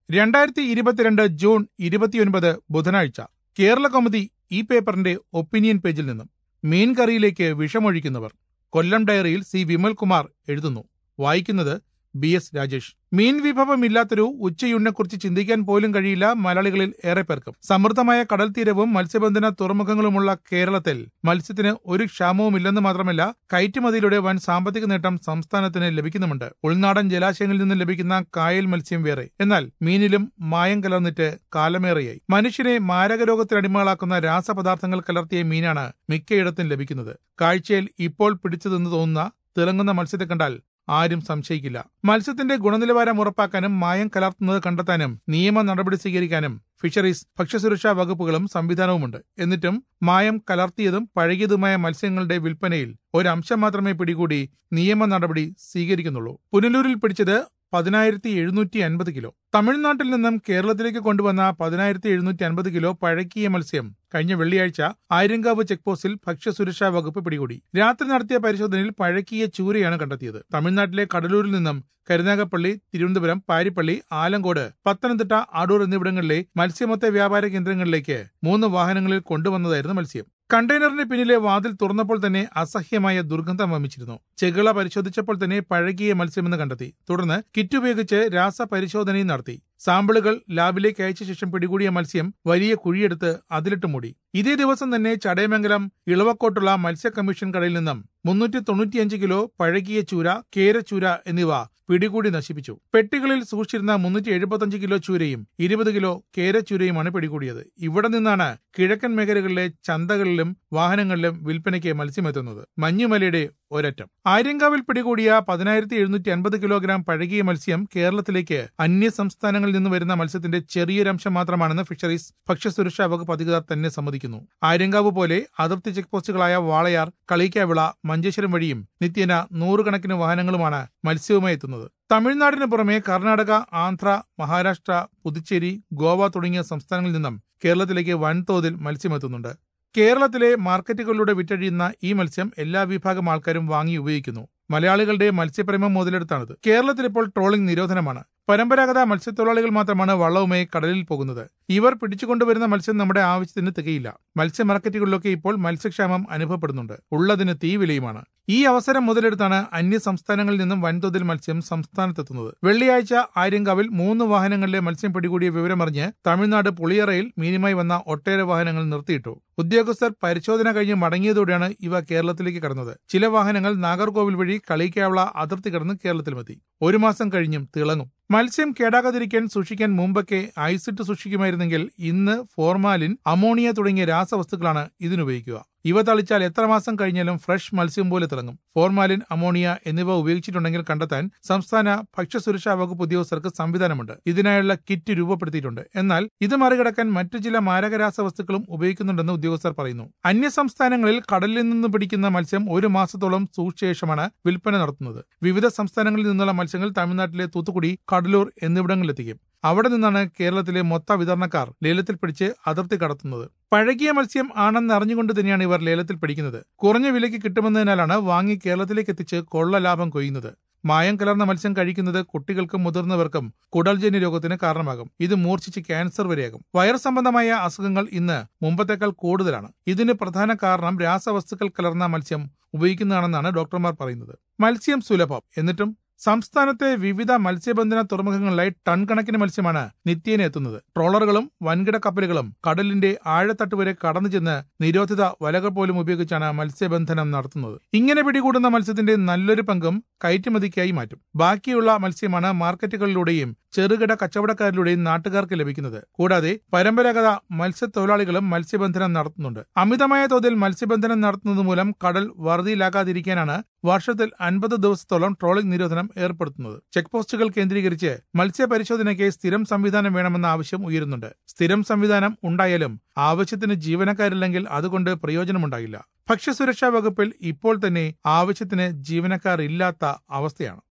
രണ്ടായിരത്തി ഇരുപത്തിരണ്ട് ജൂൺ ഇരുപത്തിയൊൻപത് ബുധനാഴ്ച കേരള കൗമുദി ഈ പേപ്പറിന്റെ ഒപ്പീനിയൻ പേജിൽ നിന്നും മീൻ കറിയിലേക്ക് വിഷമൊഴിക്കുന്നവർ കൊല്ലം ഡയറിയിൽ സി വിമൽകുമാർ എഴുതുന്നു വായിക്കുന്നത് ബി എസ് രാജേഷ് മീൻ വിഭവമില്ലാത്തൊരു ഉച്ചയൂണിനെക്കുറിച്ച് ചിന്തിക്കാൻ പോലും കഴിയില്ല മലയാളികളിൽ ഏറെ പേർക്കും സമൃദ്ധമായ കടൽ തീരവും മത്സ്യബന്ധന തുറമുഖങ്ങളുമുള്ള കേരളത്തിൽ മത്സ്യത്തിന് ഒരു ക്ഷാമവുമില്ലെന്ന് മാത്രമല്ല കയറ്റുമതിയിലൂടെ വൻ സാമ്പത്തിക നേട്ടം സംസ്ഥാനത്തിന് ലഭിക്കുന്നുമുണ്ട് ഉൾനാടൻ ജലാശയങ്ങളിൽ നിന്ന് ലഭിക്കുന്ന കായൽ മത്സ്യം വേറെ എന്നാൽ മീനിലും മായം കലർന്നിട്ട് കാലമേറെയായി മനുഷ്യനെ മാരകരോഗത്തിനടിമകളാക്കുന്ന രാസപദാർത്ഥങ്ങൾ കലർത്തിയ മീനാണ് മിക്കയിടത്തും ലഭിക്കുന്നത് കാഴ്ചയിൽ ഇപ്പോൾ പിടിച്ചതെന്ന് തോന്നുന്ന തിളങ്ങുന്ന മത്സ്യത്തെ കണ്ടാൽ ആരും സംശയിക്കില്ല മത്സ്യത്തിന്റെ ഗുണനിലവാരം ഉറപ്പാക്കാനും മായം കലർത്തുന്നത് കണ്ടെത്താനും നിയമ നടപടി സ്വീകരിക്കാനും ഫിഷറീസ് ഭക്ഷ്യസുരക്ഷാ വകുപ്പുകളും സംവിധാനവുമുണ്ട് എന്നിട്ടും മായം കലർത്തിയതും പഴകിയതുമായ മത്സ്യങ്ങളുടെ വിൽപ്പനയിൽ ഒരംശം മാത്രമേ പിടികൂടി നിയമ നടപടി സ്വീകരിക്കുന്നുള്ളൂ പുനലൂരിൽ പിടിച്ചത് പതിനായിരത്തി എഴുന്നൂറ്റി അൻപത് കിലോ തമിഴ്നാട്ടിൽ നിന്നും കേരളത്തിലേക്ക് കൊണ്ടുവന്ന പതിനായിരത്തി എഴുന്നൂറ്റി അൻപത് കിലോ പഴക്കിയ മത്സ്യം കഴിഞ്ഞ വെള്ളിയാഴ്ച ആര്യങ്കാവ് ചെക്ക് പോസ്റ്റിൽ ഭക്ഷ്യസുരക്ഷാ വകുപ്പ് പിടികൂടി രാത്രി നടത്തിയ പരിശോധനയിൽ പഴക്കിയ ചൂരയാണ് കണ്ടെത്തിയത് തമിഴ്നാട്ടിലെ കടലൂരിൽ നിന്നും കരുനാഗപ്പള്ളി തിരുവനന്തപുരം പാരിപ്പള്ളി ആലങ്കോട് പത്തനംതിട്ട അടൂർ എന്നിവിടങ്ങളിലെ മത്സ്യമൊത്ത വ്യാപാര കേന്ദ്രങ്ങളിലേക്ക് മൂന്ന് വാഹനങ്ങളിൽ കൊണ്ടുവന്നതായിരുന്നു മത്സ്യം കണ്ടെയ്നറിന് പിന്നിലെ വാതിൽ തുറന്നപ്പോൾ തന്നെ അസഹ്യമായ ദുർഗന്ധം വമിച്ചിരുന്നു ചെകിള പരിശോധിച്ചപ്പോൾ തന്നെ പഴകിയ മത്സ്യമെന്ന് കണ്ടെത്തി തുടർന്ന് കിറ്റ് ഉപയോഗിച്ച് രാസപരിശോധനയും നടത്തി സാമ്പിളുകൾ ലാബിലേക്ക് അയച്ച ശേഷം പിടികൂടിയ മത്സ്യം വലിയ കുഴിയെടുത്ത് അതിലിട്ട് മൂടി ഇതേ ദിവസം തന്നെ ചടയമംഗലം ഇളവക്കോട്ടുള്ള മത്സ്യ കമ്മീഷൻ കടയിൽ നിന്നും മുന്നൂറ്റി തൊണ്ണൂറ്റിയഞ്ച് കിലോ പഴകിയ ചൂര കേരച്ചൂര എന്നിവ പിടികൂടി നശിപ്പിച്ചു പെട്ടികളിൽ സൂക്ഷിച്ചിരുന്ന മുന്നൂറ്റി എഴുപത്തഞ്ച് കിലോ ചൂരയും ഇരുപത് കിലോ കേരച്ചൂരയുമാണ് പിടികൂടിയത് ഇവിടെ നിന്നാണ് കിഴക്കൻ മേഖലകളിലെ ചന്തകളിലും വാഹനങ്ങളിലും വിൽപ്പനയ്ക്ക് മത്സ്യമെത്തുന്നത് മഞ്ഞുമലയുടെ ഒരറ്റം ആര്യങ്കാവിൽ പിടികൂടിയ പതിനായിരത്തി എഴുന്നൂറ്റി അൻപത് കിലോഗ്രാം പഴകിയ മത്സ്യം കേരളത്തിലേക്ക് അന്യ സംസ്ഥാനങ്ങളിൽ നിന്ന് വരുന്ന മത്സ്യത്തിന്റെ ചെറിയൊരംശം മാത്രമാണെന്ന് ഫിഷറീസ് ഭക്ഷ്യസുരക്ഷാ വകുപ്പ് അധികൃതർ തന്നെ സമ്മതിക്കുന്നു ആര്യങ്കാവ് പോലെ അതിർത്തി ചെക്ക് പോസ്റ്റുകളായ വാളയാർ കളിക്കാവിള മഞ്ചേശ്വരം വഴിയും നിത്യേന നൂറുകണക്കിന് വാഹനങ്ങളുമാണ് മത്സ്യവുമായി എത്തുന്നത് തമിഴ്നാടിന് പുറമെ കർണാടക ആന്ധ്ര മഹാരാഷ്ട്ര പുതുച്ചേരി ഗോവ തുടങ്ങിയ സംസ്ഥാനങ്ങളിൽ നിന്നും കേരളത്തിലേക്ക് വൻതോതിൽ മത്സ്യമെത്തുന്നുണ്ട് കേരളത്തിലെ മാർക്കറ്റുകളിലൂടെ വിറ്റഴിയുന്ന ഈ മത്സ്യം എല്ലാ വിഭാഗം ആൾക്കാരും വാങ്ങി ഉപയോഗിക്കുന്നു മലയാളികളുടെ മത്സ്യപ്രേമം മുതലെടുത്താണിത് കേരളത്തിൽ ഇപ്പോൾ ട്രോളിംഗ് നിരോധനമാണ് പരമ്പരാഗത മത്സ്യത്തൊഴിലാളികൾ മാത്രമാണ് വള്ളവുമായി കടലിൽ പോകുന്നത് ഇവർ പിടിച്ചുകൊണ്ടുവരുന്ന മത്സ്യം നമ്മുടെ ആവശ്യത്തിന് തികയില്ല മത്സ്യ മാർക്കറ്റുകളിലൊക്കെ ഇപ്പോൾ മത്സ്യക്ഷാമം അനുഭവപ്പെടുന്നുണ്ട് ഉള്ളതിന് തീ വിലയുമാണ് ഈ അവസരം മുതലെടുത്താണ് അന്യ സംസ്ഥാനങ്ങളിൽ നിന്നും വൻതോതിൽ മത്സ്യം സംസ്ഥാനത്തെത്തുന്നത് വെള്ളിയാഴ്ച ആര്യങ്കാവിൽ മൂന്ന് വാഹനങ്ങളിലെ മത്സ്യം പിടികൂടിയ വിവരമറിഞ്ഞ് തമിഴ്നാട് പുളിയറയിൽ മീനുമായി വന്ന ഒട്ടേറെ വാഹനങ്ങൾ നിർത്തിയിട്ടു ഉദ്യോഗസ്ഥർ പരിശോധന കഴിഞ്ഞ് മടങ്ങിയതോടെയാണ് ഇവ കേരളത്തിലേക്ക് കടന്നത് ചില വാഹനങ്ങൾ നാഗർകോവിൽ വഴി കളിക്കാവള അതിർത്തി കടന്ന് കേരളത്തിലുമെത്തി ഒരു മാസം കഴിഞ്ഞും തിളങ്ങും മത്സ്യം കേടാകാതിരിക്കാൻ സൂക്ഷിക്കാൻ മുമ്പൊക്കെ ഐസിട്ട് സൂക്ഷിക്കുമായിരുന്നെങ്കിൽ ഇന്ന് ഫോർമാലിൻ അമോണിയ തുടങ്ങിയ രാസവസ്തുക്കളാണ് ഇതിനുപയോഗിക്കുക ഇവ തളിച്ചാൽ എത്ര മാസം കഴിഞ്ഞാലും ഫ്രഷ് മത്സ്യം പോലെ തിളങ്ങും ഫോർമാലിൻ അമോണിയ എന്നിവ ഉപയോഗിച്ചിട്ടുണ്ടെങ്കിൽ കണ്ടെത്താൻ സംസ്ഥാന ഭക്ഷ്യസുരക്ഷാ വകുപ്പ് ഉദ്യോഗസ്ഥർക്ക് സംവിധാനമുണ്ട് ഇതിനായുള്ള കിറ്റ് രൂപപ്പെടുത്തിയിട്ടുണ്ട് എന്നാൽ ഇത് മറികടക്കാൻ മറ്റു ചില മാരക രാസവസ്തുക്കളും ഉപയോഗിക്കുന്നുണ്ടെന്ന് ഉദ്യോഗസ്ഥർ പറയുന്നു അന്യ സംസ്ഥാനങ്ങളിൽ കടലിൽ നിന്ന് പിടിക്കുന്ന മത്സ്യം ഒരു മാസത്തോളം സൂക്ഷിച്ച ശേഷമാണ് വിൽപ്പന നടത്തുന്നത് വിവിധ സംസ്ഥാനങ്ങളിൽ നിന്നുള്ള മത്സ്യങ്ങൾ തമിഴ്നാട്ടിലെ തൂത്തുക്കുടി കടലൂർ എന്നിവിടങ്ങളിലെത്തിക്കും അവിടെ നിന്നാണ് കേരളത്തിലെ മൊത്ത വിതരണക്കാർ ലേലത്തിൽ പിടിച്ച് അതിർത്തി കടത്തുന്നത് പഴകിയ മത്സ്യം ആണെന്ന് അറിഞ്ഞുകൊണ്ട് തന്നെയാണ് ഇവർ ലേലത്തിൽ പിടിക്കുന്നത് കുറഞ്ഞ വിലയ്ക്ക് കിട്ടുമെന്നതിനാലാണ് വാങ്ങി കേരളത്തിലേക്ക് എത്തിച്ച് കൊള്ള ലാഭം കൊയ്യുന്നത് മായം കലർന്ന മത്സ്യം കഴിക്കുന്നത് കുട്ടികൾക്കും മുതിർന്നവർക്കും കുടൽജന്യ രോഗത്തിന് കാരണമാകും ഇത് മൂർച്ഛിച്ച് ക്യാൻസർ വരെയാകും വയർ സംബന്ധമായ അസുഖങ്ങൾ ഇന്ന് മുമ്പത്തേക്കാൾ കൂടുതലാണ് ഇതിന് പ്രധാന കാരണം രാസവസ്തുക്കൾ കലർന്ന മത്സ്യം ഉപയോഗിക്കുന്നതാണെന്നാണ് ഡോക്ടർമാർ പറയുന്നത് മത്സ്യം സുലഭം എന്നിട്ടും സംസ്ഥാനത്തെ വിവിധ മത്സ്യബന്ധന തുറമുഖങ്ങളിലായി ടൺ കണക്കിന് മത്സ്യമാണ് നിത്യേന എത്തുന്നത് ട്രോളറുകളും വൻകിട കപ്പലുകളും കടലിന്റെ ആഴത്തട്ട് വരെ കടന്നു ചെന്ന് നിരോധിത വലകൾ പോലും ഉപയോഗിച്ചാണ് മത്സ്യബന്ധനം നടത്തുന്നത് ഇങ്ങനെ പിടികൂടുന്ന മത്സ്യത്തിന്റെ നല്ലൊരു പങ്കും കയറ്റുമതിക്കായി മാറ്റും ബാക്കിയുള്ള മത്സ്യമാണ് മാർക്കറ്റുകളിലൂടെയും ചെറുകിട കച്ചവടക്കാരിലൂടെയും നാട്ടുകാർക്ക് ലഭിക്കുന്നത് കൂടാതെ പരമ്പരാഗത മത്സ്യത്തൊഴിലാളികളും മത്സ്യബന്ധനം നടത്തുന്നുണ്ട് അമിതമായ തോതിൽ മത്സ്യബന്ധനം നടത്തുന്നത് മൂലം കടൽ വറുതിയിലാകാതിരിക്കാനാണ് വർഷത്തിൽ അൻപത് ദിവസത്തോളം ട്രോളിംഗ് നിരോധനം ഏർപ്പെടുത്തുന്നത് ചെക്ക് പോസ്റ്റുകൾ കേന്ദ്രീകരിച്ച് മത്സ്യപരിശോധനയ്ക്ക് സ്ഥിരം സംവിധാനം വേണമെന്ന ആവശ്യം ഉയരുന്നുണ്ട് സ്ഥിരം സംവിധാനം ഉണ്ടായാലും ആവശ്യത്തിന് ജീവനക്കാരില്ലെങ്കിൽ അതുകൊണ്ട് പ്രയോജനമുണ്ടാകില്ല ഭക്ഷ്യസുരക്ഷാ വകുപ്പിൽ ഇപ്പോൾ തന്നെ ആവശ്യത്തിന് ജീവനക്കാർ ഇല്ലാത്ത അവസ്ഥയാണ്